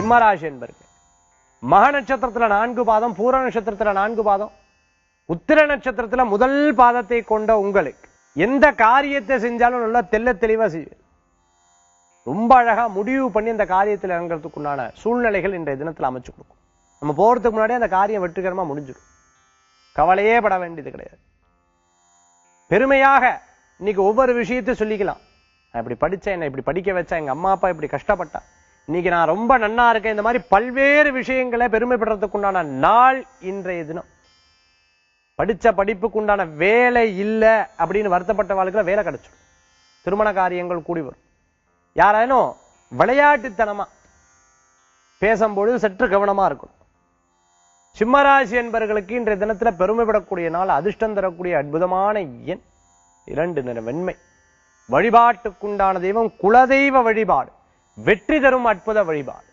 சிம்மராசி என்பருக்கு மக நட்சத்திரத்துல நான்கு பாதம் பூர நட்சத்திரத்துல நான்கு பாதம் உத்திர நட்சத்திரத்துல முதல் பாதத்தை கொண்ட உங்களுக்கு எந்த காரியத்தை செஞ்சாலும் நல்லா தெள்ள தெளிவா செய்வீர் ரொம்ப அழகா முடிவு பண்ணி அந்த காரியத்தில் இறங்குறதுக்கு உண்டான சூழ்நிலைகள் இன்றைய தினத்துல அமைச்சு கொடுக்கும் நம்ம போறதுக்கு முன்னாடி அந்த காரியம் வெற்றிகரமா முடிஞ்சிடும் கவலையே பட வேண்டியது கிடையாது பெருமையாக இன்னைக்கு ஒவ்வொரு விஷயத்தையும் சொல்லிக்கலாம் நான் இப்படி படிச்சேன் என்னை இப்படி படிக்க வச்சேன் எங்க அம்மா அப்பா இப்படி கஷ்டப்பட்டா இன்னைக்கு நான் ரொம்ப நன்னா இருக்கேன் இந்த மாதிரி பல்வேறு விஷயங்களை பெருமைப்படுறதுக்கு உண்டான நாள் இன்றைய தினம் படிச்ச படிப்புக்கு உண்டான வேலை இல்லை அப்படின்னு வருத்தப்பட்ட வாழ்க்கையில வேலை கிடைச்சிடும் திருமண காரியங்கள் கூடி வரும் யாராயினும் விளையாட்டுத்தனமா பேசும்பொழுது சற்று கவனமா இருக்கணும் சிம்மராசி என்பவர்களுக்கு இன்றைய தினத்துல பெருமைப்படக்கூடிய நாள் அதிர்ஷ்டம் தரக்கூடிய அற்புதமான எண் இரண்டு நிற வெண்மை வழிபாட்டுக்குண்டான தெய்வம் குலதெய்வ வழிபாடு வெற்றி தரும் அற்புத வழிபாடு